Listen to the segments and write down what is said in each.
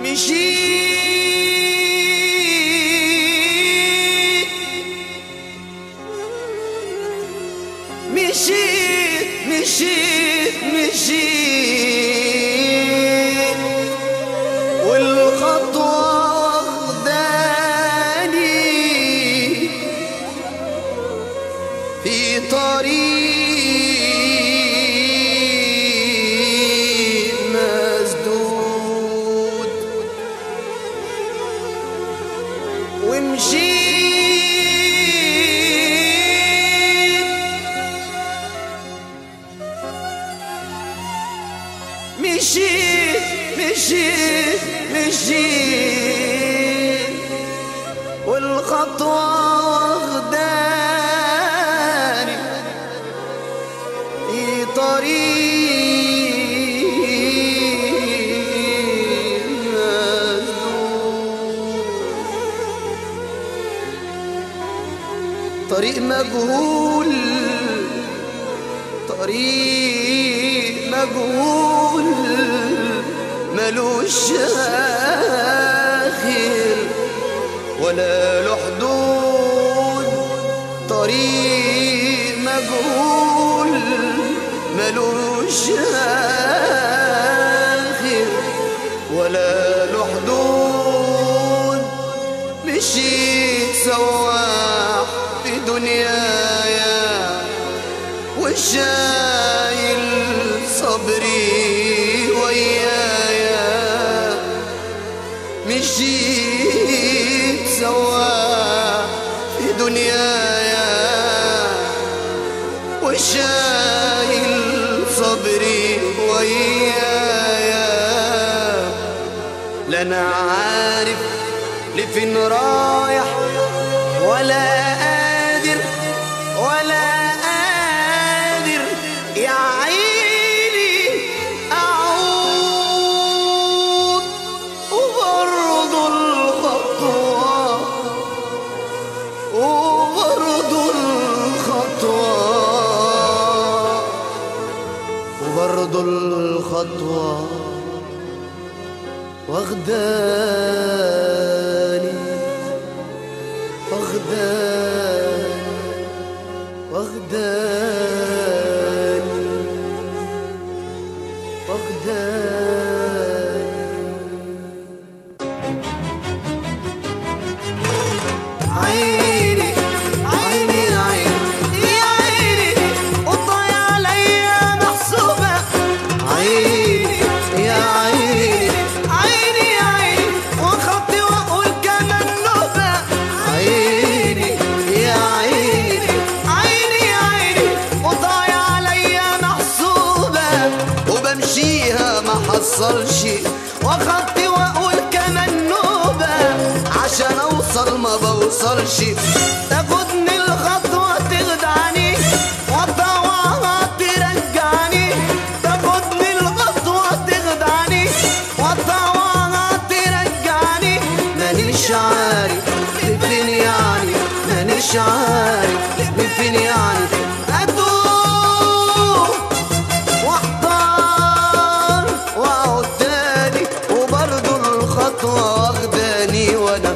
مشيت مشيت مشيت والخطوة واخداني في طريق مسدود ومشيت مشيت مشيت مشيت والخطوة واخداني في طريق مسدود طريق مجهول طريق مجهول ملوش آخر ولا له حدود طريق مجهول ملوش آخر ولا له حدود مشيت سواح في دنيايا وشايل صبري ويايا مشيت سواح في دنيايا وشايل صبري ويايا لا انا عارف لفين رايح ولا قادر ولا قادر يا عيني اعود وبرضه الخطوه وبرضه الخطوه وبرضه الخطوه واخداني واخداني واخداني واخداني عيني عيني عيني يا عيني والضيع عليا محسوبة عيني يا عيني عيني يا عيني وخطي واقول كمان نوبة عيني يا عيني عيني يا عيني والضيع عليا محسوبة وبمشيها ما حصلش وخطي واقول كمان نوبة عشان اوصل ما بوصلش تاخدني الخطوة تخدعني وطوعها ترجعني تاخدني الخطوة تخدعني وطوعها ترجعني مانيش عارف لفين يعني مانيش عارف لفين يعني اتوه واحضر واقعد تاني وبرضه الخطوة واخداني وانا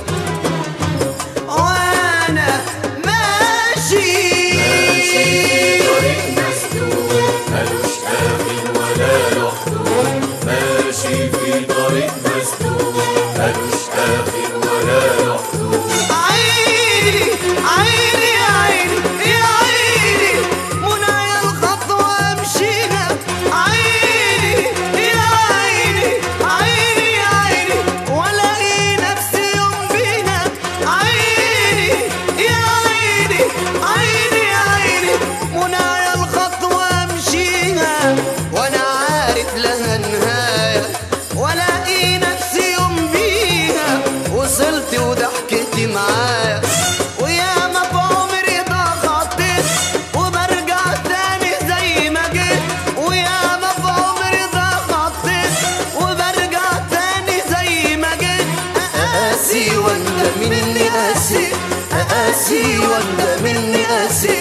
وانا ماشي طريق مسدود ملوش آخر ولا له حدود ماشي في طريق مسدود ملوش آخر ولا له حدود عيني عيني يا عيني يا عيني منايا الخطوة امشيها عيني يا عيني عيني يا عيني والاقي نفسي يوم فينا عيني يا عيني عيني يا عيني منايا الخطوة امشيها وانا عارف لها نهاية والاقي نفسي يوم بيها وصلت وضحكتي معايا ويا ما في عمري ضغطت وبرجع تاني زي ما جيت ويا ما في عمري ضغطت وبرجع تاني زي ما جيت اقاسي وانت مني قاسي اقاسي وانت مني قاسي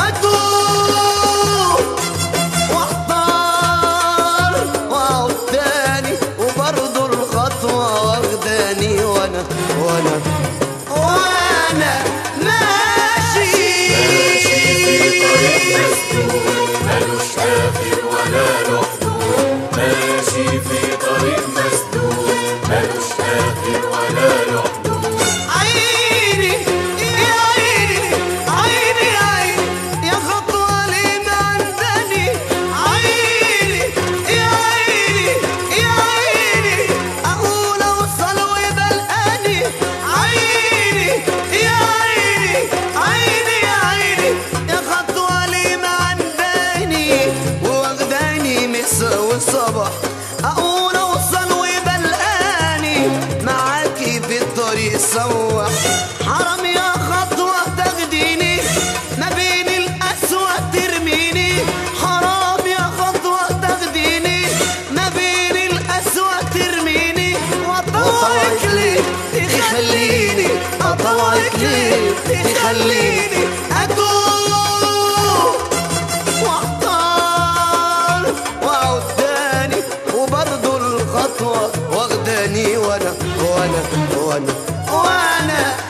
واتوب واحضر واقعد تاني وبرضه الخطوة والطريق سوا حرام يا خطوة تاخديني ما بين الأسوأ ترميني حرام يا خطوة تاخديني ما بين الأسوأ ترميني وأطوعك ليه تخليني أطوعك ليه تخليني أدوب واختار واقعد تاني وبرضه الخطوة واخداني وانا وانا وانا وانا